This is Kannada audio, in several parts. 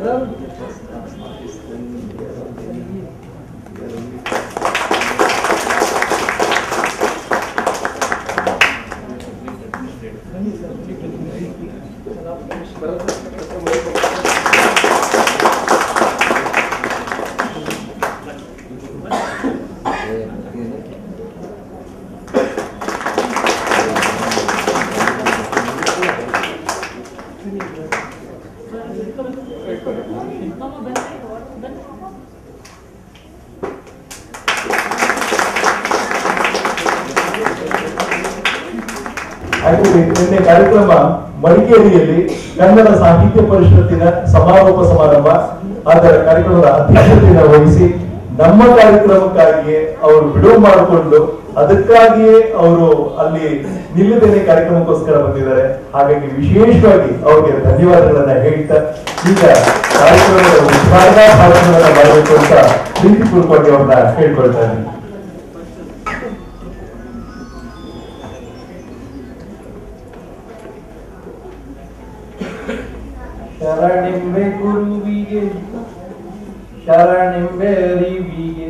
ಹಾಗೆ ನಿನ್ನೆ ಕಾರ್ಯಕ್ರಮ ಮಡಿಕೇರಿಯಲ್ಲಿ ಕನ್ನಡ ಸಾಹಿತ್ಯ ಪರಿಷತ್ತಿನ ಸಮಾರೋಪ ಸಮಾರಂಭ ಅದರ ಕಾರ್ಯಕ್ರಮದ ಅಧ್ಯಕ್ಷತೆಯನ್ನು ವಹಿಸಿ ನಮ್ಮ ಕಾರ್ಯಕ್ರಮಕ್ಕಾಗಿಯೇ ಅವರು ಬಿಡುವು ಮಾಡಿಕೊಂಡು ಅದಕ್ಕಾಗಿಯೇ ಅವರು ಅಲ್ಲಿ ನಿಲ್ಲದೇನೆ ಕಾರ್ಯಕ್ರಮಕ್ಕೋಸ್ಕರ ಬಂದಿದ್ದಾರೆ ಹಾಗಾಗಿ ವಿಶೇಷವಾಗಿ ಅವರಿಗೆ ಧನ್ಯವಾದಗಳನ್ನ ಹೇಳ್ತಾ ಈಗ ಕಾರ್ಯಕ್ರಮದ ಉದ್ಘಾಟನಾ ಭಾಷಣವನ್ನ ಮಾಡಬೇಕು ಅಂತ ಪ್ರೀತಿಪೂರ್ವಕವಾಗಿ ಅವ್ರನ್ನ ಕೇಳ್ಕೊಳ್ತಾರೆ ಶರಣಿಂಬೆ ಗುರುವಿಗೆ ಶರಣಿಂಬೆ ಅರಿವಿಗೆ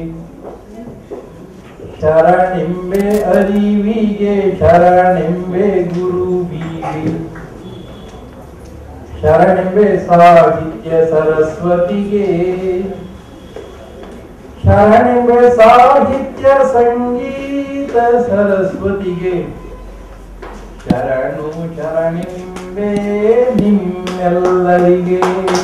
ಶರಣಿಂಬೆ ಅರಿವಿಗೆ ಶರಣಿಂಬೆ ಗುರುವಿಗೆ ಶರಣಿಂಬೆ ಸಾಹಿತ್ಯ ಸರಸ್ವತಿಗೆ ಶರಣಿಂಬೆ ಸಾಹಿತ್ಯ ಸಂಗೀತ ಸರಸ್ವತಿಗೆ ಶರಣು ಶರಣಿಂಬೆ ನಿಮ್ಮೆಲ್ಲರಿಗೆ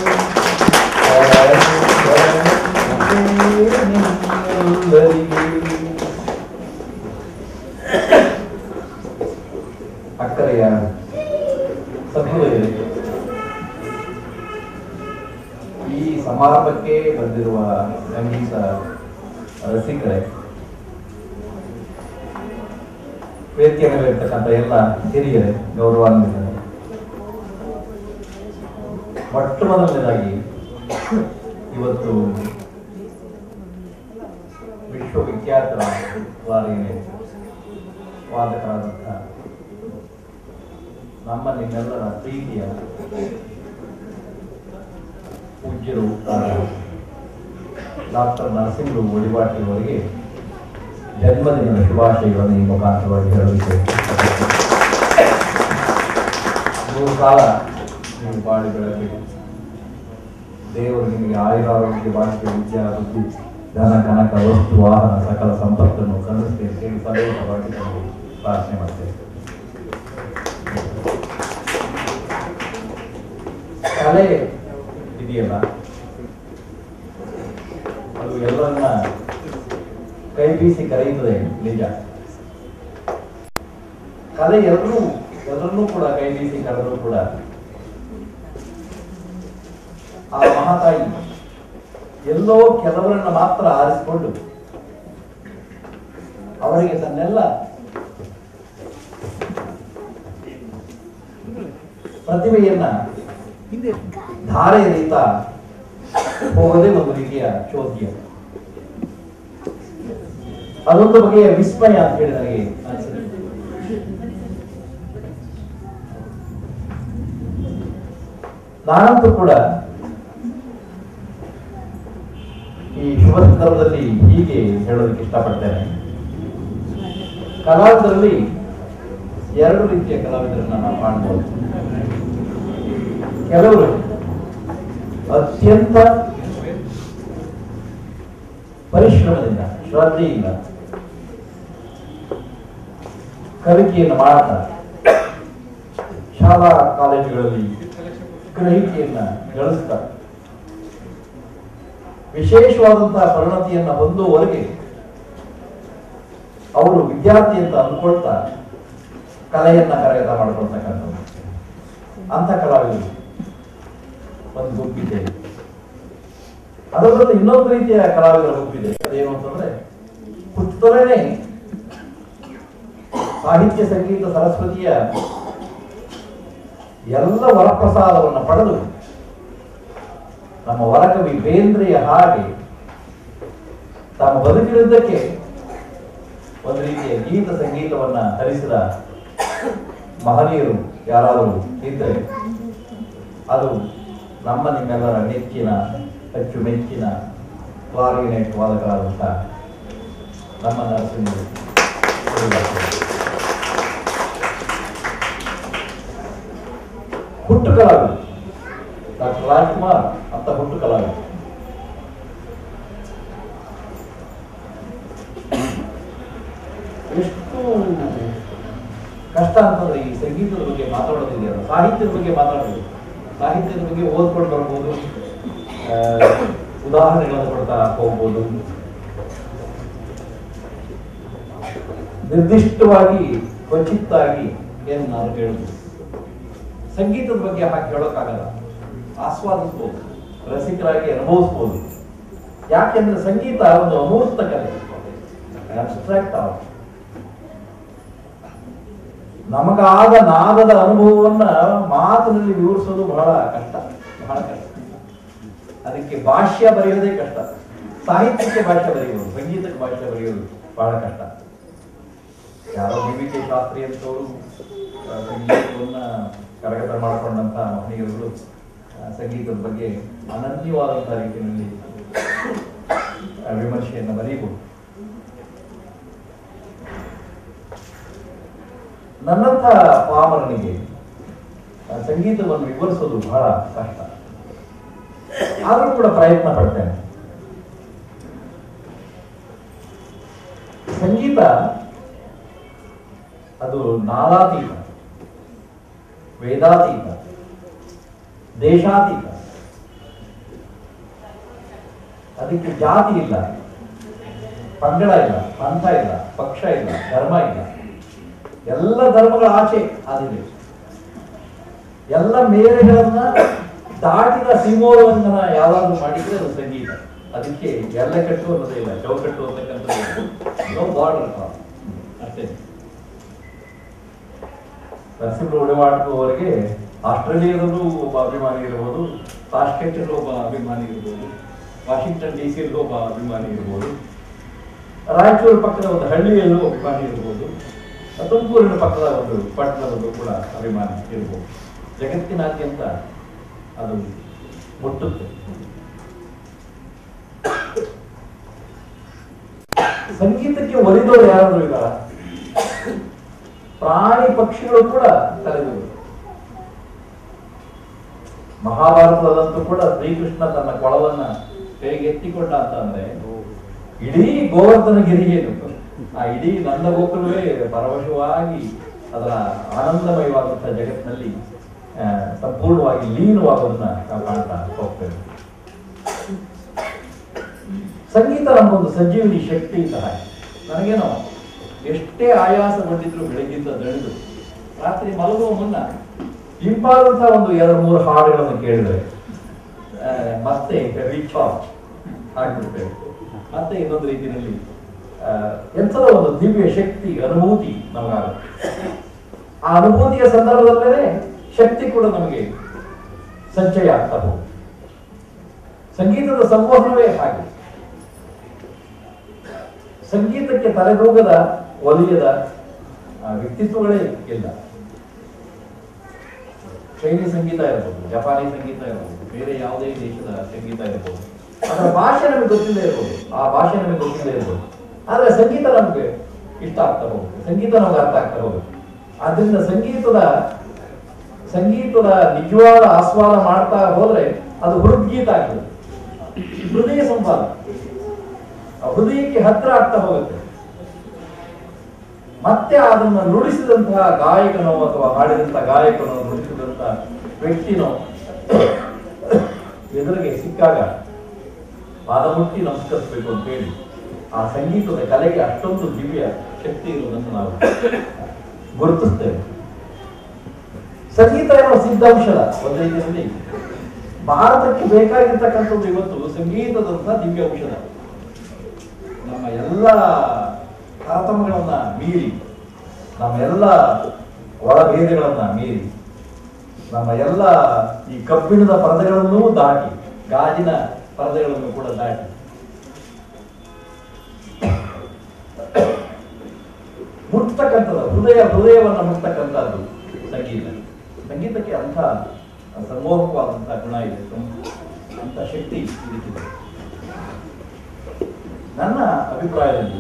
ಶರಣು ಶರಣಿಂಬೆ ನಿಮ್ಮೆಲ್ಲರಿಗೆ ಅಕ್ಕರೆಯ ಸಹೋದರಿ ಈ ಸಮಾರಂಭಕ್ಕೆ ಬಂದಿರುವ ಸಂಗೀತ ರಸಿಕರೇ ವೇದಿಕೆ ಮೇಲೆ ಇರ್ತಕ್ಕಂಥ ಎಲ್ಲ ಹಿರಿಯರೇ ಗೌರವಾನ್ವಿತರೆ ಮೊಟ್ಟ ಮೊದಲನೇದಾಗಿ ಇವತ್ತು ವಿಶ್ವವಿಖ್ಯಾತ ವಾರಿಯೇ ವಾದಕರಾದಂಥ ನಮ್ಮ ನಿಮ್ಮೆಲ್ಲರ ಪ್ರೀತಿಯ ಪೂಜ್ಯರು ಡಾಕ್ಟರ್ ನರಸಿಂಹರು ಒಡಿವಾಟಿ ಅವರಿಗೆ ಜನ್ಮದಿನದ ಶುಭಾಶಯಗಳನ್ನು ಈ ಮುಖಾಂತರವಾಗಿ ಹೇಳಲಿಕ್ಕೆ ಮೂರು ಕಾಲ ನೀವು ಬಾಳಿ ಬೆಳಗಬೇಕು ದೇವರು ನಿಮಗೆ ಆಯುರಾರೋಗ್ಯ ಭಾಷೆ ವಿದ್ಯಾ ಬುದ್ಧಿ ಧನ ಕನಕ ವಸ್ತು ವಾಹನ ಸಕಲ ಸಂಪತ್ತನ್ನು ಕಲಿಸ್ತೇನೆ ಹೇಳಿ ಸದೈವವಾಗಿ ನಾವು ಪ್ರಾರ್ಥನೆ ಮಾಡ್ತೇವೆ ಕಲೆ ಇದೆಯಲ್ಲ ಅದು ಎಲ್ಲರನ್ನ ಕೈ ಬೀಸಿ ಕರೆಯುತ್ತದೆ ನಿಜ ಕಲೆ ಎಲ್ಲರೂ ಎಲ್ಲರನ್ನೂ ಕೂಡ ಕೈ ಬೀಸಿ ಕರೆದರೂ ಕೂಡ ಆ ಮಹಾತಾಯಿ ಎಲ್ಲೋ ಕೆಲವರನ್ನ ಮಾತ್ರ ಆರಿಸಿಕೊಂಡು ಅವರಿಗೆ ತನ್ನೆಲ್ಲ ಪ್ರತಿಭೆಯನ್ನ ಧಾರೆ ಎರೆಯುತ್ತಾ ಹೋಗೋದೇ ಒಂದು ರೀತಿಯ ಚೋದ್ಯ ಅದೊಂದು ಬಗೆಯ ವಿಸ್ಮಯ ಅಂತ ಹೇಳಿ ನನಗೆ ಅನಿಸುತ್ತೆ ನಾನಂತೂ ಕೂಡ ಈ ಶುಭ ಸಂದರ್ಭದಲ್ಲಿ ಹೀಗೆ ಹೇಳೋದಕ್ಕೆ ಇಷ್ಟಪಡ್ತೇನೆ ಕಲಾವಿದರಲ್ಲಿ ಎರಡು ರೀತಿಯ ಕಲಾವಿದರನ್ನ ನಾವು ಕಾಣ್ಬೋದು ಕೆಲವರು ಅತ್ಯಂತ ಪರಿಶ್ರಮದಿಂದ ಶ್ರದ್ಧೆಯಿಂದ ಕಲಿಕೆಯನ್ನು ಮಾಡ್ತಾ ಶಾಲಾ ಕಾಲೇಜುಗಳಲ್ಲಿ ಗ್ರಹಿಕೆಯನ್ನ ಗಳಿಸ್ತಾ ವಿಶೇಷವಾದಂತಹ ಪರಿಣತಿಯನ್ನ ಹೊಂದುವವರೆಗೆ ಅವರು ವಿದ್ಯಾರ್ಥಿ ಅಂತ ಅಂದ್ಕೊಳ್ತಾ ಕಲೆಯನ್ನ ಕರಗತ ಮಾಡ್ಕೊಳ್ತಕ್ಕಂಥದ್ದು ಅಂತ ಕಲಾವಿದರು ಒಂದು ಗುಂಪಿದೆ ಅದರಲ್ಲಿ ಇನ್ನೊಂದು ರೀತಿಯ ಕಲಾವಿದರ ಗುಂಪಿದೆ ಅದೇನು ಅಂತಂದ್ರೆ ಪುತ್ತರನೇ ಸಾಹಿತ್ಯ ಸಂಗೀತ ಸರಸ್ವತಿಯ ಎಲ್ಲ ವರಪ್ರಸಾದವನ್ನು ಪಡೆದು ನಮ್ಮ ವರಕವಿ ಬೇಂದ್ರೆಯ ಹಾಗೆ ತಮ್ಮ ಬದುಕಿರುವುದಕ್ಕೆ ಒಂದು ರೀತಿಯ ಗೀತ ಸಂಗೀತವನ್ನ ಹರಿಸಿದ ಮಹನೀಯರು ಯಾರಾದರೂ ಇದ್ದರೆ ಅದು ನಮ್ಮ ನಿಮ್ಮೆಲ್ಲರ ನೆಚ್ಚಿನ ಅಚ್ಚುಮೆಚ್ಚಿನ ಕ್ಲಾರಿನೆಟ್ ವಾದಕರಾದಂಥ ನಮ್ಮ ನರಸಿಂಹ ಹುಟ್ಟು ಕಲಾವಿದ ಡಾಕ್ಟರ್ ರಾಜ್ಕುಮಾರ್ ಅಂತ ಹುಟ್ಟು ಕಲಾವಿದ ಎಷ್ಟು ಕಷ್ಟ ಅಂತಂದ್ರೆ ಈ ಸಂಗೀತದ ಬಗ್ಗೆ ಮಾತಾಡೋದಿದೆಯಲ್ಲ ಸಾಹಿತ್ಯದ ಬಗ್ಗೆ ಮಾತಾಡೋದು ಸಾಹಿತ್ಯದ ಬಗ್ಗೆ ಓದ್ಕೊಂಡು ಬರ್ಬೋದು ಆ, ಉದಾಹರಣೆಗಳನ್ನು ಕೊಡ್ತಾ ಹೋಗ್ಬೋದು ನಿರ್ದಿಷ್ಟವಾಗಿ ಕ್ವಚಿತ್ತಾಗಿ ಏನು ನಾನು ಹೇಳುದು ಸಂಗೀತದ ಬಗ್ಗೆ ಹಾಗೆ ಹೇಳೋಕ್ಕಾಗಲ್ಲ ಆಸ್ವಾದಿಸ್ಬೋದು ರಸಿಕರಾಗಿ ಅನುಭವಿಸ್ಬೋದು ಯಾಕೆಂದ್ರೆ ಸಂಗೀತ ಒಂದು ಅಮೂರ್ತ ಕಲೆ ಅಬ್ಸ್ಟ್ರಾಕ್ಟ್ ಆರ್ಟ್ ನಮಗಾದ ನಾದದ ಅನುಭವವನ್ನ ಮಾತಿನಲ್ಲಿ ವಿವರಿಸೋದು ಬಹಳ ಕಷ್ಟ ಬಹಳ ಕಷ್ಟ ಅದಕ್ಕೆ ಭಾಷ್ಯ ಬರೆಯೋದೇ ಕಷ್ಟ ಸಾಹಿತ್ಯಕ್ಕೆ ಭಾಷ್ಯ ಬರೆಯೋದು ಸಂಗೀತಕ್ಕೆ ಭಾಷ್ಯ ಬರೆಯೋದು ಬಹಳ ಕಷ್ಟ ಯಾರೋ ಡಿ ವಿ ಕೆ ಶಾಸ್ತ್ರಿ ಅಂತವರು ಆ, ಸಂಗೀತವನ್ನ ಕರಗತ ಮಾಡಿಕೊಂಡಂತ ಮಹನೀಯರುಗಳು ಆ, ಸಂಗೀತದ ಬಗ್ಗೆ ಅನನ್ಯವಾದಂತಹ ರೀತಿಯಲ್ಲಿ ಆ, ವಿಮರ್ಶೆಯನ್ನು ಬರೀಬಹುದು ನನ್ನಂಥ ಪಾಮರನಿಗೆ ಆ, ಸಂಗೀತವನ್ನು ವಿವರಿಸೋದು ಬಹಳ ಕಷ್ಟ ಆದರೂ ಕೂಡ ಪ್ರಯತ್ನ ಪಡ್ತೇನೆ ಸಂಗೀತ ಅದು ನಾಲಾತೀತ ವೇದಾತೀತ ದೇಶಾತೀತ ಅದಕ್ಕೆ ಜಾತಿ ಇಲ್ಲ ಪಂಗಡ ಇಲ್ಲ ಪಂಥ ಇಲ್ಲ ಪಕ್ಷ ಇಲ್ಲ ಧರ್ಮ ಇಲ್ಲ ಎಲ್ಲ ಧರ್ಮಗಳ ಆಚೆ ಆದಿದೆ ಎಲ್ಲ ಮೇರೆಗಳನ್ನ ದಾಟಿದ ಸೀಮೋಲ್ಲಂಘನ ಯಾವಾಗಲೂ ಮಾಡಿದ್ರೆ ಅದು ಸಂಗೀತ ಅದಕ್ಕೆ ಎಲ್ಲ ಕಟ್ಟು ಅನ್ನೋದೇ ಇಲ್ಲ ಚೌಕಟ್ಟು ಅಂತಕ್ಕಂಥದ್ದು ನೋ ಬಾರ್ಡರ್ ಅಷ್ಟೇ ನರಸಿಂಹ ಉಡಿಮಾಟದವರೆಗೆ ಆಸ್ಟ್ರೇಲಿಯಾದಲ್ಲೂ ಒಬ್ಬ ಅಭಿಮಾನಿ ಇರ್ಬೋದು ತಾಷ್ಕೆಂಟಲ್ಲೂ ಒಬ್ಬ ಅಭಿಮಾನಿ ಇರ್ಬೋದು ವಾಷಿಂಗ್ಟನ್ ಡಿ ಸಿಯಲ್ಲೂ ಒಬ್ಬ ಅಭಿಮಾನಿ ಇರ್ಬೋದು ರಾಯಚೂರು ಪಕ್ಕದ ಒಂದು ಹಳ್ಳಿಯಲ್ಲೂ ಅಭಿಮಾನಿ ಇರ್ಬೋದು ತುಮಕೂರಿನ ಪಕ್ಕದ ಒಂದು ಪಟ್ಟಣದಲ್ಲೂ ಕೂಡ ಅಭಿಮಾನಿ ಇರ್ಬೋದು ಜಗತ್ತಿನಾದ್ಯಂತ ಅದು ಮುಟ್ಟುತ್ತೆ ಸಂಗೀತಕ್ಕೆ ಒಲಿದವರು ಯಾರಾದ್ರೂ ಇದ್ದಾರ ಪ್ರಾಣಿ ಪಕ್ಷಿಗಳು ಕೂಡ ತಲೆದೂರು ಮಹಾಭಾರತದಲ್ಲಂತೂ ಕೂಡ ಶ್ರೀಕೃಷ್ಣ ತನ್ನ ಕೊಳವನ್ನ ಕೈಗೆ ಎತ್ತಿಕೊಂಡ ಅಂತಂದ್ರೆ ಇಡೀ ಗೋವರ್ಧನ ಗಿರಿಗೇನು ಆ ಇಡೀ ನಂದ ಗೋಕುಲವೇ ಪರವಶವಾಗಿ ಅದರ ಆನಂದಮಯವಾದಂತಹ ಜಗತ್ತಿನಲ್ಲಿ ಆ, ಸಂಪೂರ್ಣವಾಗಿ ಲೀನವಾಗೋದನ್ನ ನಾವು ಕಾಣ್ತಾ ಹೋಗ್ತೇವೆ ಸಂಗೀತ ನಮ್ಮೊಂದು ಸಂಜೀವಿನಿ ಶಕ್ತಿ ಸಹ ನನಗೇನೋ ಎಷ್ಟೇ ಆಯಾಸಗೊಂಡಿದ್ರು ಬೆಳಗ್ಗಿಂದ ದಣಿದು ರಾತ್ರಿ ಮಲಗುವ ಮುನ್ನ ಇಂಪಾದಂತಹ ಒಂದು ಎರಡು ಮೂರು ಹಾಡುಗಳನ್ನು ಕೇಳಿದ್ರೆ ಆ, ಮತ್ತೆ ರೀಚಾರ್ಜ್ ಆಗ್ಬಿಡ್ತೇವೆ ಮತ್ತೆ ಇನ್ನೊಂದು ರೀತಿಯಲ್ಲಿ ಆ, ಎಂಥದೋ ಒಂದು ದಿವ್ಯ ಶಕ್ತಿ ಅನುಭೂತಿ ನಮಗಾಗುತ್ತೆ ಆ ಅನುಭೂತಿಯ ಸಂದರ್ಭದಲ್ಲೇ ಶಕ್ತಿ ಕೂಡ ನಮಗೆ ಸಂಚಯ ಆಗ್ತಾ ಹೋಗುತ್ತೆ ಸಂಗೀತದ ಸಂವಹನವೇ ಹಾಗೆ ಸಂಗೀತಕ್ಕೆ ತಲೆದೂಗದ ಒಲಿಯದ ಆ, ವ್ಯಕ್ತಿತ್ವಗಳೇ ಇಲ್ಲ ಚೈನೀಸ್ ಸಂಗೀತ ಇರಬಹುದು ಜಪಾನಿ ಸಂಗೀತ ಇರಬಹುದು ಬೇರೆ ಯಾವುದೇ ದೇಶದ ಸಂಗೀತ ಇರಬಹುದು ಅದರ ಭಾಷೆ ನಮಗೆ ಗೊತ್ತಿಲ್ಲದೆ ಇರಬಹುದು ಆ ಭಾಷೆ ನಮಗೆ ಗೊತ್ತಿಲ್ಲದೆ ಇರಬಹುದು ಆದ್ರೆ ಸಂಗೀತ ನಮಗೆ ಇಷ್ಟ ಆಗ್ತಾ ಹೋಗುತ್ತೆ ಸಂಗೀತ ನಮಗೆ ಅರ್ಥ ಆಗ್ತಾ ಹೋಗುತ್ತೆ ಆದ್ರಿಂದ ಸಂಗೀತದ ಸಂಗೀತದ ನಿಜವಾದ ಆಸ್ವಾದ ಮಾಡ್ತಾ ಹೋದ್ರೆ ಅದು ಹೃದ್ಗೀತ ಆಗ್ತದೆ ಹೃದಯ ಸಂವಾದ ಆ ಹೃದಯಕ್ಕೆ ಹತ್ರ ಆಗ್ತಾ ಹೋಗುತ್ತೆ ಮತ್ತೆ ಅದನ್ನ ನುಡಿಸಿದಂತಹ ಗಾಯಕನೋ ಅಥವಾ ಹಾಡಿದಂತಹ ಗಾಯಕನೋ ನುಡಿಸಿದಂತಹ ವ್ಯಕ್ತಿನೋ ಎದುರಿಗೆ ಸಿಕ್ಕಾಗ ಪಾದ ಮುಟ್ಟಿ ನಮಸ್ಕರಿಸಬೇಕು ಅಂತ ಹೇಳಿ ಆ ಸಂಗೀತದ ಕಲೆಗೆ ಅಷ್ಟೊಂದು ದಿವ್ಯ ಶಕ್ತಿ ಇರುವುದನ್ನು ನಾವು ಗುರುತಿಸ್ತೇವೆ ಸಂಗೀತ ಏನೋ ಸಿದ್ಧಾಂಶದ ಒಂದು ರೀತಿಯಲ್ಲಿ ಭಾರತಕ್ಕೆ ಬೇಕಾಗಿರ್ತಕ್ಕಂಥದ್ದು ಇವತ್ತು ಸಂಗೀತದಂತಹ ದಿವ್ಯ ಔಷಧ ನಮ್ಮ ಎಲ್ಲ ತಾರತಮ್ಯಗಳನ್ನ ಮೀರಿ ನಮ್ಮ ಎಲ್ಲ ಒಳಭೇದಗಳನ್ನ ಮೀರಿ ನಮ್ಮ ಎಲ್ಲ ಈ ಕಬ್ಬಿಣದ ಪರದೆಗಳನ್ನೂ ದಾಟಿ ಗಾಜಿನ ಪರದೆಗಳನ್ನು ಕೂಡ ದಾಟಿ ಮುಟ್ತಕ್ಕಂಥದ್ದು ಹೃದಯ ಹೃದಯವನ್ನ ಮುಟ್ತಕ್ಕಂಥದ್ದು ಸಂಗೀತ ಸಂಗೀತಕ್ಕೆ ಅಂಥ ಸಮೋಹಕವಾದಂತಹ ಗುಣ ಇದೆ ಸಂ- ಅಂತ ಶಕ್ತಿ ಇದಕ್ಕಿದೆ ನನ್ನ ಅಭಿಪ್ರಾಯದಲ್ಲಿ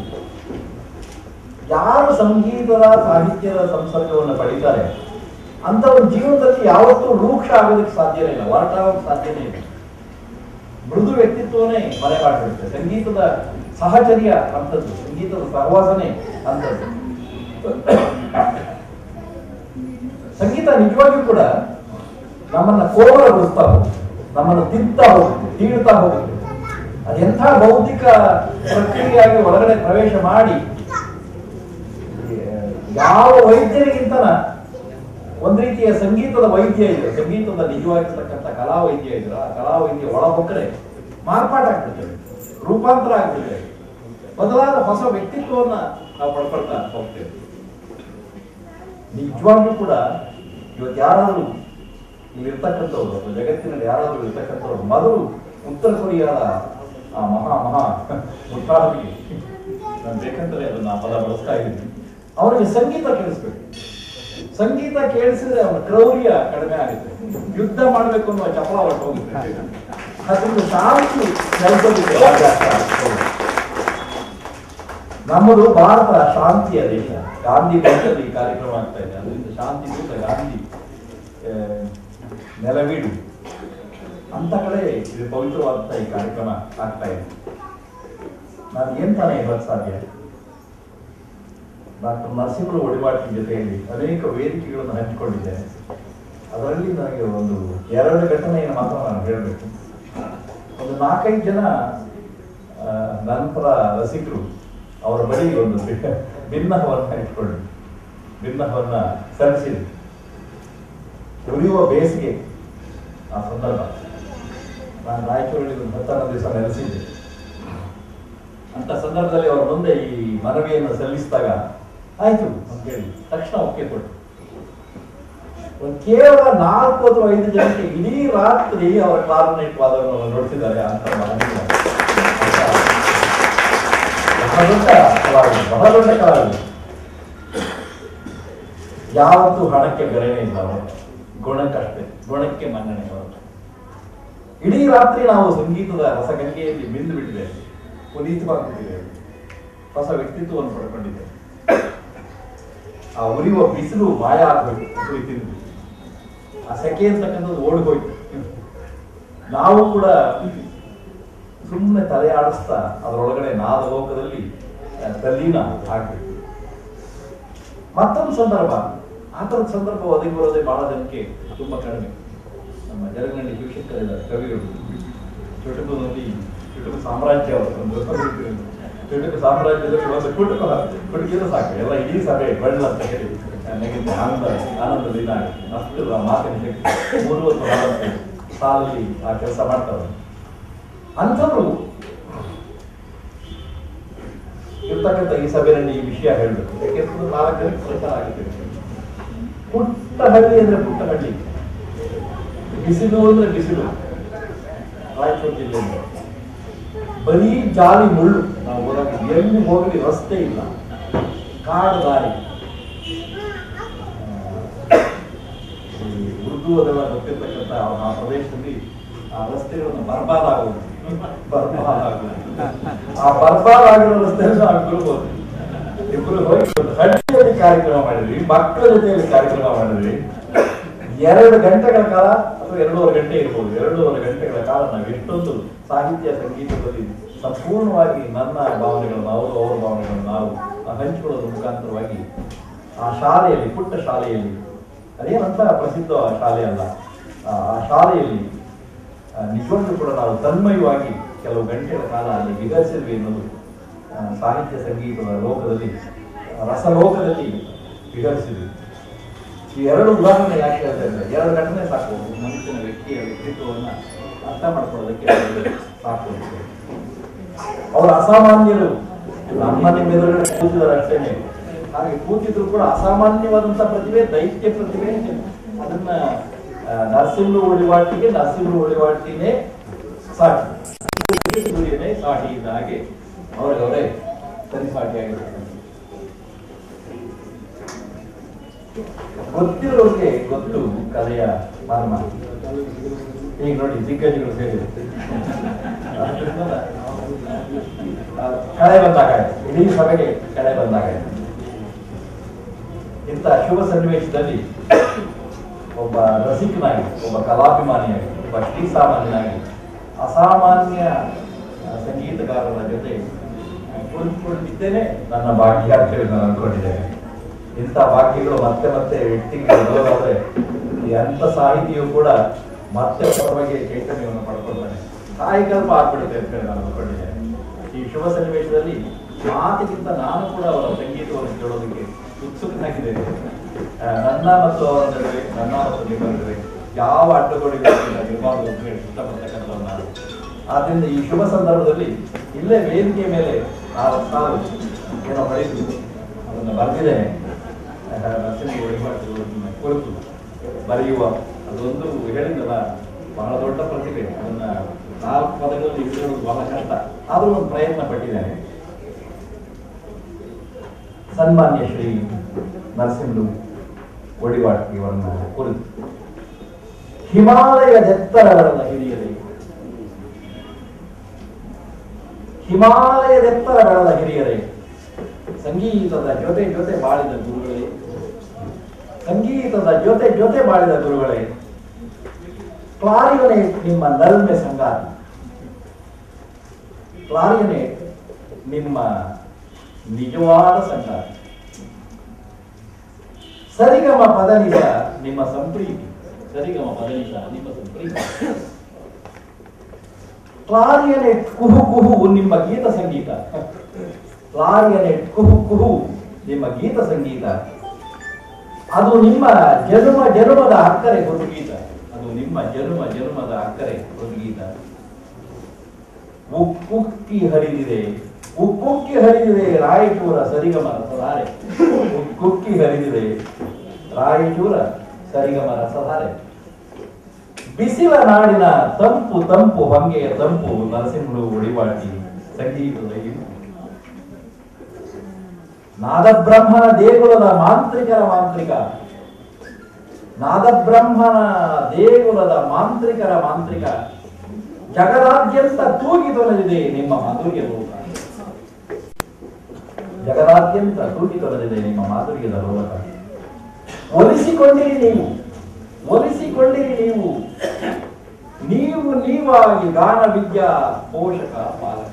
ಯಾರು ಸಂಗೀತದ ಸಾಹಿತ್ಯದ ಸಂಸರ್ಗವನ್ನು ಪಡೀತಾರೆ ಅಂತವ್ರ ಜೀವನದಲ್ಲಿ ಯಾವತ್ತೂ ರೂಕ್ಷ ಆಗೋದಕ್ಕೆ ಸಾಧ್ಯನೇ ಇಲ್ಲ ಹೊರಟಾಗೋಕ್ಕೆ ಸಾಧ್ಯನೇ ಇಲ್ಲ ಮೃದು ವ್ಯಕ್ತಿತ್ವನೇ ಮನೆ ಮಾಡಿಬಿಡುತ್ತೆ ಸಂಗೀತದ ಸಹಚರ್ಯ ಅಂತದ್ದು ಸಂಗೀತದ ಸಹವಾಸನೆ ಅಂತದ್ದು ಸಂಗೀತ ನಿಜವಾಗಿಯೂ ಕೂಡ ನಮ್ಮನ್ನ ಕೋಮಲಗೊಳಿಸ್ತಾ ಹೋಗುತ್ತೆ ನಮ್ಮನ್ನು ತಿಂತಾ ಹೋಗುತ್ತೆ ತೀಳ್ತಾ ಹೋಗುತ್ತೆ ಅದೆಂಥ ಬೌದ್ಧಿಕ ಪ್ರಕ್ರಿಯೆಯಾಗಿ ಒಳಗಡೆ ಪ್ರವೇಶ ಮಾಡಿ ಯಾವ ವೈದ್ಯರಿಗಿಂತನ ಒಂದ್ ರೀತಿಯ ಸಂಗೀತದ ವೈದ್ಯ ಇದೆ ಸಂಗೀತದ ನಿಜವಾಗಿರ್ತಕ್ಕಂಥ ಕಲಾ ವೈದ್ಯ ಇದ್ರ ಆ ಕಲಾ ವೈದ್ಯ ಒಳ ಹೊಕ್ಕರೆ ಮಾರ್ಪಾಟ ಆಗ್ಬಿಡ್ತೇವೆ ರೂಪಾಂತರ ಆಗ್ಬಿಡ್ತೇವೆ ಬದಲಾದ ಹೊಸ ವ್ಯಕ್ತಿತ್ವವನ್ನ ನಾವು ಪಡ್ಕೊಳ್ತಾ ಹೋಗ್ತೇವೆ ನಿಜವಾಗ್ಲೂ ಕೂಡ ಇವತ್ತು ಯಾರಾದ್ರೂ ಇಲ್ಲಿರ್ತಕ್ಕಂಥವ್ರು ಅಥವಾ ಜಗತ್ತಿನಲ್ಲಿ ಯಾರಾದ್ರೂ ಇರ್ತಕ್ಕಂಥವ್ರು ಮೊದಲು ಉತ್ತರ ಕೊರಿಯಾದ ಆ ಮಹಾ ಮಹಾ ಮುಟ್ಟಾಳಿಗೆ ನಾನು ಬೇಕಂತಲೇ ಅದನ್ನ ಆ ಪದ ಬಳಸ್ತಾ ಇದ್ದೀನಿ ಅವನಿಗೆ ಸಂಗೀತ ಕೇಳಿಸ್ಬೇಕು ಸಂಗೀತ ಕೇಳಿಸಿದ್ರೆ ಅವನ ಕ್ರೌರ್ಯ ಕಡಿಮೆ ಆಗುತ್ತೆ ಯುದ್ಧ ಮಾಡ್ಬೇಕು ಅನ್ನುವ ಚಪಲ ಹೊರಟು ಹೋಗುತ್ತೆ ಅದರಿಂದ ಶಾಂತಿ ನೆಲೆಸೋದಕ್ಕೆ ಅವಕಾಶ ಆಗುತ್ತೆ. ನಮ್ಮದು ಭಾರತ ಶಾಂತಿಯ ದೇಶ ಗಾಂಧಿ ಪಕ್ಷದಲ್ಲಿ ಈ ಕಾರ್ಯಕ್ರಮ ಆಗ್ತಾ ಇದೆ ಅದರಿಂದ ಶಾಂತಿ ದೂತ ಗಾಂಧಿ ಆ, ನೆಲವೀಡು ಅಂತ ಕಡೆ ಇದು ಪವಿತ್ರವಾದಂತ ಈ ಕಾರ್ಯಕ್ರಮ ಆಗ್ತಾ ಇದೆ ನಾನು ಏನ್ ತಾನೇ ಹೇಳಕ್ ಸಾಧ್ಯ ಡಾಕ್ಟರ್ ನರಸಿಂಹರು ಒಡಿವಾಟಿ ಜೊತೆಯಲ್ಲಿ ಅನೇಕ ವೇದಿಕೆಗಳನ್ನು ಹಂಚಿಕೊಂಡಿದ್ದೇನೆ ಅದರಲ್ಲಿ ನನಗೆ ಒಂದು ಎರಡು ಘಟನೆಯನ್ನು ಮಾತ್ರ ನಾನು ಹೇಳಬೇಕು ಒಂದು ನಾಲ್ಕೈದು ಜನ ಆ, ನಂತರ ರಸಿಕರು ಅವರ ಬಳಿ ಒಂದು ಬಿ- ಭಿನ್ನಹವನ್ನ ಇಟ್ಕೊಂಡು ಭಿನ್ನಹವನ್ನ ಸಲ್ಲಿಸಿದ್ರು ಉರಿಯುವ ಬೇಸಿಗೆ ಆ ಸಂದರ್ಭ ನಾನು ರಾಯಚೂರಲ್ಲಿ ಒಂದು ಹತ್ತೊಂದು ದಿವಸ ನೆಲೆಸಿದ್ದೆ ಅಂತ ಸಂದರ್ಭದಲ್ಲಿ ಅವರ ಮುಂದೆ ಈ ಮನವಿಯನ್ನು ಸಲ್ಲಿಸಿದಾಗ ಆಯ್ತು ಅಂತ ಹೇಳಿ ತಕ್ಷಣ ಒಪ್ಪಿಗೆ ಕೊಟ್ಟು ಒಂದು ಕೇವಲ ನಾಲ್ಕು ಅಥವಾ ಐದು ಜನಕ್ಕೆ ಇಡೀ ರಾತ್ರಿ ಅವರ ಕ್ಲಾರ್ನೆಟ್ ವಾದವನ್ನು ನುಡಿಸಿದ್ದಾರೆ ಅಂತ ಮನವಿ ಬಹಳ ದೊಡ್ಡ ಕಲಾವಿದ ಬಹಳ ದೊಡ್ಡ ಕಲಾವಿದ ಯಾವತ್ತೂ ಹಣಕ್ಕೆ ಬೆಲೆನೇ ಇಲ್ಲ ಅವರು ಗುಣಕ್ಕಷ್ಟೇ ಗುಣಕ್ಕೆ ಮನ್ನಣೆ ಅವರು ಇಡೀ ರಾತ್ರಿ ನಾವು ಸಂಗೀತದ ರಸಗಂಗೆಯಲ್ಲಿ ಬಿಂದು ಬಿಟ್ಟಿದ್ದೇವೆ ಪುನೀತವಾಗಿಬಿಟ್ಟಿದ್ದೇವೆ ಹೊಸ ವ್ಯಕ್ತಿತ್ವವನ್ನು ಪಡ್ಕೊಂಡಿದ್ದೇವೆ ಆ ಉರಿಯುವ ಬಿಸಿಲು ಮಾಯ ಆಗ್ಬೇಕು ಕುಳಿತಿದ್ದು ಆ ಸೆಕೆ ಅಂತಕ್ಕಂಥದ್ದು ಓಡ್ಗೋಯ್ತು ನಾವು ಕೂಡ ಸುಮ್ಮನೆ ತಲೆ ಆಡಿಸ್ತಾ ಅದರೊಳಗಡೆ ನಾದ ಲೋಕದಲ್ಲಿ ಆ, ತಲ್ಲೀನ ಆಗ್ಬೇಕು ಮತ್ತೊಂದು ಸಂದರ್ಭ ಆ ಥರದ ಸಂದರ್ಭ ಒದಗಿ ಬರೋದೇ ಬಹಳ ಜನಕ್ಕೆ ತುಂಬಾ ಕಡಿಮೆ ನಮ್ಮ ಜರಗನಹಳ್ಳಿ ಶಿವಶಂಕರ್ ಇದ್ದಾರೆ ಕವಿಗಳು ಚುಟುಕುನಲ್ಲಿ ಚುಟುಕು ಸಾಮ್ರಾಜ್ಯ ಅವರು ಒಂದು ಚುಟುಕು ಸಾಮ್ರಾಜ್ಯದಲ್ಲಿ ಒಂದು ಕುಟುಕು ಕುಟುಕಿದ್ರೆ ಸಾಕು ಎಲ್ಲ ಇಡೀ ಸಭೆ ಬಣ್ಣ ಅಂತ ಹೇಳಿ ನೆಗೆದು ಆನಂದ ಆನಂದದಿಂದ ಅಷ್ಟು ಆ ಮಾತಿನ ಶಕ್ತಿ ಮೂರುವತ್ತು ನಾಲ್ಕು ಸಾಲಲ್ಲಿ ಆ ಕೆಲಸ ಮಾಡ್ತಾರೆ ಅಂಥವ್ರು ಇರ್ತಕ್ಕಂಥ ಈ ಸಭೆಯಲ್ಲಿ ಈ ವಿಷಯ ಹೇಳಬೇಕು ಯಾಕೆಂದ್ರೆ ನಾಲ್ಕು ಜನಕ್ಕೆ ಪ್ರಚಾರ ಆಗುತ್ತೆ ಪುಟ್ಟ ಹಳ್ಳಿ ಅಂದ್ರೆ ಪುಟ್ಟ ಹಳ್ಳಿ ಬಿಸಿಲು ಅಂದ್ರೆ ಬಿಸಿಲು ರಾಯಚೂರು ಜಿಲ್ಲೆಯಲ್ಲಿ ಬರೀ ಜಾಲಿ ಮುಳ್ಳು ನಾವು ಹೋದಾಗ ಎಲ್ಲಿ ಹೋಗಲಿ ರಸ್ತೆ ಇಲ್ಲ ಕಾಡು ದಾರಿ ಆ, ಈ ಉರ್ದು ಅದೆಲ್ಲ ಗೊತ್ತಿರ್ತಕ್ಕಂಥ ಆ ಪ್ರದೇಶದಲ್ಲಿ ಆ ರಸ್ತೆಗಳನ್ನು ಬರ್ಬಾದ್ ಆಗುವುದು ಬರ್ಬಾದ್ ಆಗುವುದು ಆ ಬರ್ಬಾದ್ ಆಗಿರೋ ರಸ್ತೆಯಲ್ಲಿ ನಾವು ಇಬ್ರು ಹೋದ್ವಿ ಇಬ್ರು ಹೋಗಿ ಒಂದು ಹಳ್ಳಿಯಲ್ಲಿ ಕಾರ್ಯಕ್ರಮ ಮಾಡಿದ್ವಿ ಮಕ್ಕಳ ಜೊತೆಯಲ್ಲಿ ಕಾರ್ಯಕ್ರಮ ಮಾಡಿದ್ವಿ ಎರಡು ಗಂಟೆಗಳ ಕಾಲ ಅಥವಾ ಎರಡೂವರೆ ಗಂಟೆ ಇರ್ಬೋದು ಎರಡೂವರೆ ಗಂಟೆಗಳ ಕಾಲ ನಾವು ಎಷ್ಟೊಂದು ಸಾಹಿತ್ಯ ಸಂಗೀತದಲ್ಲಿ ಸಂಪೂರ್ಣವಾಗಿ ನನ್ನ ಭಾವನೆಗಳನ್ನು ಅವರು ಅವರ ಭಾವನೆಗಳನ್ನು ನಾವು ಹಂಚಿಕೊಳ್ಳೋದ್ರ ಮುಖಾಂತರವಾಗಿ ಆ ಶಾಲೆಯಲ್ಲಿ ಪುಟ್ಟ ಶಾಲೆಯಲ್ಲಿ ಅದೇನಂತ ಪ್ರಸಿದ್ಧ ಶಾಲೆ ಅಲ್ಲ ಆ ಆ ಶಾಲೆಯಲ್ಲಿ ಆ, ನಿಜವಾಗ್ಲೂ ಕೂಡ ನಾವು ತನ್ಮಯವಾಗಿ ಕೆಲವು ಗಂಟೆಗಳ ಕಾಲ ಅಲ್ಲಿ ವಿಹರಿಸಿದ್ವಿ ಅನ್ನೋದು ಆ, ಸಾಹಿತ್ಯ ಸಂಗೀತದ ಲೋಕದಲ್ಲಿ ಆ, ರಸಲೋಕದಲ್ಲಿ ವಿಹರಿಸಿದ್ವಿ ಈ ಎರಡು ಉದಾಹರಣೆ ಯಾಕೆ ಹೇಳ್ತಾ ಇದ್ದಾರೆ ಎರಡು ಘಟನೆ ಸಾಕು ಒಬ್ಬ ಮನುಷ್ಯನ ವ್ಯಕ್ತಿಯ ವ್ಯಕ್ತಿತ್ವವನ್ನ ಅರ್ಥ ಮಾಡ್ಕೊಳ್ಳೋದಕ್ಕೆ ಎರಡು ಸಾಕು ಅಂತ. ಅವರು ಅಸಾಮಾನ್ಯರು ನಮ್ಮ ನಿಮ್ಮೆದುರುಗಡೆ ಕೂತಿದ್ದಾರೆ ಅಷ್ಟೇನೆ ಹಾಗೆ ಕೂತಿದ್ರು ಕೂಡ ಅಸಾಮಾನ್ಯವಾದಂತ ಪ್ರತಿಭೆ ದೈತ್ಯ ಪ್ರತಿಭೆ ಅದನ್ನ ಆ, ನರಸಿಂಹ ಉಳಿವಾಟಿಗೆ ನರಸಿಂಹ ಉಳಿವಾಟಿನೇ ಸಾಟಿ ಸೂರ್ಯನೇ ಸಾಟಿ ಇದ್ದ ಹಾಗೆ ಅವ್ರಿಗೆ ಅವರೇ ಸರಿಸಾಟಿಯಾಗಿರ್ತಾರೆ ಗೊತ್ತಿರೋರಿಗೆ ಗೊತ್ತು ಕಲೆಯ ಮರ್ಮ ಈಗ ನೋಡಿ ದಿಗ್ಗಜಗಳು ಸೇರಿದೆ ಕಳೆ ಬಂದಾಗ ಇಡೀ ಸಭೆಗೆ ಕಳೆ ಬಂದಾಗ ಇಂಥ ಶುಭ ಸನ್ನಿವೇಶದಲ್ಲಿ ಒಬ್ಬ ರಸಿಕನಾಗಿ ಒಬ್ಬ ಕಲಾಭಿಮಾನಿಯಾಗಿ ಒಬ್ಬ ಶ್ರೀಸಾಮಾನ್ಯನಾಗಿ ಅಸಾಮಾನ್ಯ ಆ, ಸಂಗೀತಗಾರರ ಜೊತೆ ಕುಳಿತುಕೊಂಡಿದ್ದೇನೆ ನನ್ನ ಭಾಗ್ಯ ಅಂತ ಹೇಳಿ ನಾನು ಅನ್ಕೊಂಡಿದ್ದೇನೆ ಇಂಥ ಭಾಗ್ಯಗಳು ಮತ್ತೆ ಮತ್ತೆ ವ್ಯಕ್ತಿಗಳು ಬರೋದಾದ್ರೆ ಈ ಅಂಥ ಸಾಹಿತಿಯು ಕೂಡ ಮತ್ತೆ ಅವರ ಬಗ್ಗೆ ಚೈತನ್ಯವನ್ನು ಪಡ್ಕೊಳ್ತಾನೆ ಕಾಯಕಲ್ಪ ಆಗ್ಬಿಡುತ್ತೆ ಅಂತ ಹೇಳಿ ನಾನು ಅನ್ಕೊಂಡಿದ್ದೇನೆ ಈ ಶುಭ ಸನ್ನಿವೇಶದಲ್ಲಿ ಮಾತಿಗಿಂತ ನಾನು ಕೂಡ ಅವರ ಸಂಗೀತವನ್ನು ಕೇಳೋದಕ್ಕೆ ಉತ್ಸುಕನಾಗಿದ್ದೇನೆ ಆ, ನನ್ನ ಮತ್ತು ಅವರ ನಡುವೆ ನನ್ನ ಮತ್ತು ನಿಮ್ಮ ನಡುವೆ ಯಾವ ಅಡ್ಡಗೋಡೆಗಳು ಇರಬಾರ್ದು ಅಂತ ಹೇಳಿ ಇಷ್ಟಪಡ್ತಕ್ಕಂಥವ್ರು ನಾನು ಆದ್ರಿಂದ ಈ ಶುಭ ಸಂದರ್ಭದಲ್ಲಿ ಇಲ್ಲೇ ವೇದಿಕೆ ಮೇಲೆ ನಾವು ಸಾಲು ಏನೋ ಹೊಡೆದು ಅದನ್ನು ಬರೆದಿದ್ದೇನೆ ನರಸಿಂಹ ವಹಿವಾಟು ಕುರಿತು ಬರೆಯುವ ಅದೊಂದು ಹೇಳಿದ್ನಲ್ಲ ಬಹಳ ದೊಡ್ಡ ಪ್ರತಿಭೆ ಅದನ್ನ ನಾಲ್ಕು ಪದಗಳಲ್ಲಿ ಇಡುವುದು ಬಹಳ ಕಷ್ಟ ಆದ್ರೂ ಒಂದು ಪ್ರಯತ್ನ ಪಟ್ಟಿದ್ದೇನೆ ಸನ್ಮಾನ್ಯ ಶ್ರೀ ನರಸಿಂಹರು ಒಡಿವಾಟ್ ಇವರನ್ನ ಕುರಿತು ಹಿಮಾಲಯದೆತ್ತರಗಳನ್ನು ಹಿರಿಯಲಿ ಹಿಮಾಲಯದೆತ್ತರ ಬೆಳೆದ ಹಿರಿಯರೇ ಸಂಗೀತದ ಜೊತೆ ಜೊತೆ ಬಾಳಿದ ಗುರುಗಳೇ ಸಂಗೀತದ ಜೊತೆ ಜೊತೆ ಬಾಳಿದ ಗುರುಗಳೇ ಕ್ಲಾರಿಯನೇಟ್ ನಿಮ್ಮ ನಲ್ಮೆ ಸಂಗಾತಿ ಕ್ಲಾರಿಯನೇಟ್ ನಿಮ್ಮ ನಿಜವಾದ ಸಂಗಾತಿ ಸರಿಗಮ ಪದನಿಸ ನಿಮ್ಮ ಸಂಪ್ರೀತಿ ಸರಿಗಮ ಪದನಿಸ ನಿಮ್ಮ ಸಂಪ್ರೀತಿ ಕ್ಲಾರಿಯನೆಟ್ ಕುಹು ಕುಹು ನಿಮ್ಮ ಗೀತ ಸಂಗೀತ ಕ್ಲಾರಿಯನೆಟ್ ಕುಹು ಕುಹು ನಿಮ್ಮ ಗೀತ ಸಂಗೀತ ಅದು ನಿಮ್ಮ ಜನ್ಮ ಜನ್ಮದ ಅಕ್ಕರೆ ಗೀತ ಅದು ನಿಮ್ಮ ಜನ್ಮ ಜನ್ಮದ ಅಕ್ಕರೆ ಗೀತ ಉಕ್ಕುಕ್ಕಿ ಹರಿದಿದೆ ಉಕ್ಕುಕ್ಕಿ ಹರಿದಿದೆ ರಾಯಚೂರ ಸರಿಗಮ ರಸಧಾರೆ ಉಕ್ಕುಕ್ಕಿ ಹರಿದಿದೆ ರಾಯಚೂರ ಸರಿಗಮ ರಸಧಾರೆ ಬಿಸಿಲ ನಾಡಿನ ತಂಪು ತಂಪು ಹೊಂಗೆಯ ತಂಪು ನರಸಿಂಹರು ಒಡಿವಾಟಿ ಸಂಗೀತದ ಇಂಪು ನಾದಬ್ರಹ್ಮನ ದೇಗುಲದ ಮಾಂತ್ರಿಕರ ಮಾಂತ್ರಿಕ ನಾದಬ್ರಹ್ಮನ ದೇಗುಲದ ಮಾಂತ್ರಿಕರ ಮಾಂತ್ರಿಕ ಜಗದಾದ್ಯಂತ ತೂಗಿ ತೊಳೆದಿದೆ ನಿಮ್ಮ ಮಾಧುರ್ಯ ಲೋಕ ಜಗದಾದ್ಯಂತ ತೂಗಿ ತೊಳೆದಿದೆ ನಿಮ್ಮ ಮಾಧುರ್ಯದ ಲೋಕ ಒಲಿಸಿಕೊಂಡಿರಿ ನೀವು ಒಲಿಸಿಕೊಂಡಿರಿ ನೀವು ನೀವು ನೀವಾಗಿ ಗಾನ ವಿದ್ಯಾ ಪೋಷಕ ಪಾಲಕ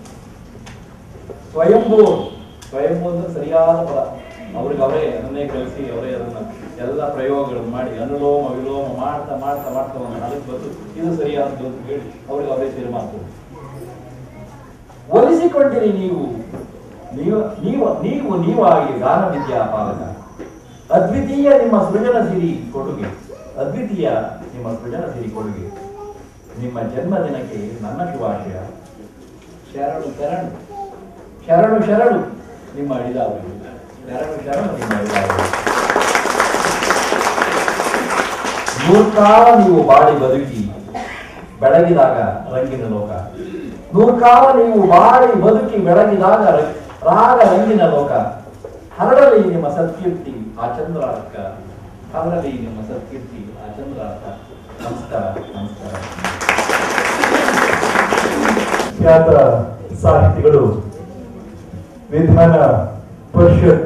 ಸ್ವಯಂಭೂ ಸ್ವಯಂಭೂ ಅಂದ್ರೆ ಸರಿಯಾದ ಪದ ಅವ್ರಿಗೆ ಅವರೇ ಅದನ್ನೇ ಕಲಿಸಿ ಅವರೇ ಅದನ್ನ ಎಲ್ಲ ಪ್ರಯೋಗಗಳನ್ನು ಮಾಡಿ ಅನುಲೋಮ ವಿಲೋಮ ಮಾಡ್ತಾ ಮಾಡ್ತಾ ಮಾಡ್ತಾ ಒಂದು ಅದಕ್ಕೆ ಬಂದು ಇದು ಸರಿಯಾದದ್ದು ಅಂತ ಹೇಳಿ ಅವ್ರಿಗೆ ಅವರೇ ತೀರ್ಮಾನ ಒಲಿಸಿಕೊಂಡಿರಿ ನೀವು ನೀವು ನೀವು ನೀವು ನೀವಾಗಿ ಗಾನ ವಿದ್ಯಾ ಪಾಲಕ ಅದ್ವಿತೀಯ ನಿಮ್ಮ ಸೃಜನಶೀಲಿ ಕೊಡುಗೆ ಅದ್ವಿತೀಯ ನಿಮ್ಮ ಸೃಜನಶೀಲಿ ಕೊಡುಗೆ ನಿಮ್ಮ ಜನ್ಮದಿನಕ್ಕೆ ನನ್ನ ಶುಭಾಶಯ ಶರಣು ಶರಣು ಶರಣು ಶರಣು ನಿಮ್ಮ ಅಡಿದಾವರು ಶರಣು ಶರಣು ನಿಮ್ಮ ಅಡಿದಾವರು ನೂರ್ಕಾಲ ನೀವು ಬಾಳಿ ಬದುಕಿ ಬೆಳಗಿದಾಗ ರಂಗಿನ ಲೋಕ ನೂರ್ಕಾಲ ನೀವು ಬಾಳಿ ಬದುಕಿ ಬೆಳಗಿದಾಗ ರ- ರಾಗ ರಂಗಿನ ಲೋಕ ಹರಡಲಿ ನಿಮ್ಮ ಸತ್ಕೀರ್ತಿ ಆ ಚಂದ್ರಾರ್ಕ ಹರಡಲಿ ನಿಮ್ಮ ಸತ್ಕೀರ್ತಿ ಆ ಚಂದ್ರಾರ್ಕ ನಮಸ್ಕಾರ ನಮಸ್ಕಾರ ಖ್ಯಾತ ಸಾಹಿತಿಗಳು ವಿಧಾನ ಪರಿಷತ್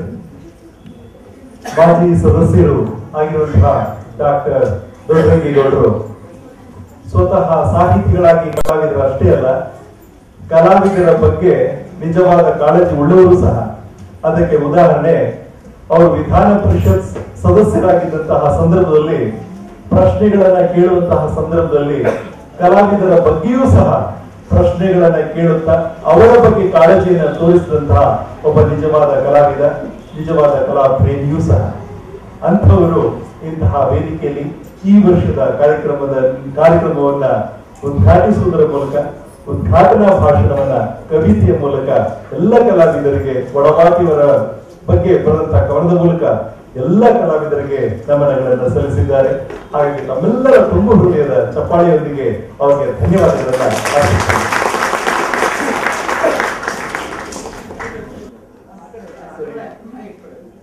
ಮಾಜಿ ಸದಸ್ಯರು ಆಗಿರುವಂತಹ ಡಾಕ್ಟರ್ ದೊಡ್ಡರಂಗೇಗೌಡರು ಸ್ವತಃ ಸಾಹಿತಿಗಳಾಗಿ ಕಲಾವಿದರು ಅಷ್ಟೇ ಅಲ್ಲ ಕಲಾವಿದರ ಬಗ್ಗೆ ನಿಜವಾದ ಕಾಳಜಿ ಉಳ್ಳವರು ಸಹ ಅದಕ್ಕೆ ಉದಾಹರಣೆ ಅವರು ವಿಧಾನ ಪರಿಷತ್ ಸದಸ್ಯರಾಗಿದ್ದಂತಹ ಸಂದರ್ಭದಲ್ಲಿ ಪ್ರಶ್ನೆಗಳನ್ನ ಕೇಳುವಂತಹ ಸಂದರ್ಭದಲ್ಲಿ ಕಲಾವಿದರ ಬಗ್ಗೆಯೂ ಸಹ ಪ್ರಶ್ನೆಗಳನ್ನ ಕೇಳುತ್ತಾ ಅವರ ಬಗ್ಗೆ ಕಾಳಜಿಯನ್ನು ತೋರಿಸಿದಂತಹ ಒಬ್ಬ ನಿಜವಾದ ಕಲಾವಿದ ನಿಜವಾದ ಕಲಾ ಪ್ರೇಮಿಯೂ ಸಹ ಅಂಥವರು ಇಂತಹ ವೇದಿಕೆಯಲ್ಲಿ ಈ ವರ್ಷದ ಕಾರ್ಯಕ್ರಮದ ಕಾರ್ಯಕ್ರಮವನ್ನ ಉದ್ಘಾಟಿಸುವುದರ ಮೂಲಕ ಉದ್ಘಾಟನಾ ಭಾಷಣವನ್ನ ಕವಿತೆಯ ಮೂಲಕ ಎಲ್ಲ ಕಲಾವಿದರಿಗೆ ಒಡಮಾಟಿಯವರ ಬಗ್ಗೆ ಬರೆದಂತಹ ಕವನದ ಮೂಲಕ ಎಲ್ಲ ಕಲಾವಿದರಿಗೆ ನಮನಗಳನ್ನು ಸಲ್ಲಿಸಿದ್ದಾರೆ ಹಾಗಾಗಿ ತಮ್ಮೆಲ್ಲರ ತುಂಬ ಹೃದಯದ ಚಪ್ಪಾಳೆಯೊಂದಿಗೆ ಅವರಿಗೆ ಧನ್ಯವಾದಗಳನ್ನ ಅರ್ಪಿಸ್ತೀನಿ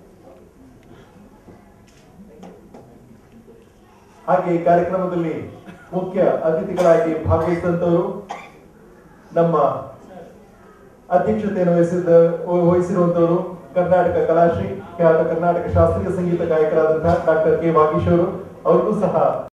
ಹಾಗೆ ಈ ಕಾರ್ಯಕ್ರಮದಲ್ಲಿ ಮುಖ್ಯ ಅತಿಥಿಗಳಾಗಿ ಭಾಗವಹಿಸಿದಂತವರು ನಮ್ಮ ಅಧ್ಯಕ್ಷತೆಯನ್ನು ವಹಿಸಿದ ವಹಿಸಿರುವಂತವರು ಕರ್ನಾಟಕ ಕಲಾಶ್ರೀ ಖ್ಯಾತ ಕರ್ನಾಟಕ ಶಾಸ್ತ್ರೀಯ ಸಂಗೀತ ಗಾಯಕರಾದಂತಹ ಡಾಕ್ಟರ್ ಕೆ ವಾಗೀಶ್ ಅವರು ಅವ್ರಿಗೂ ಸಹ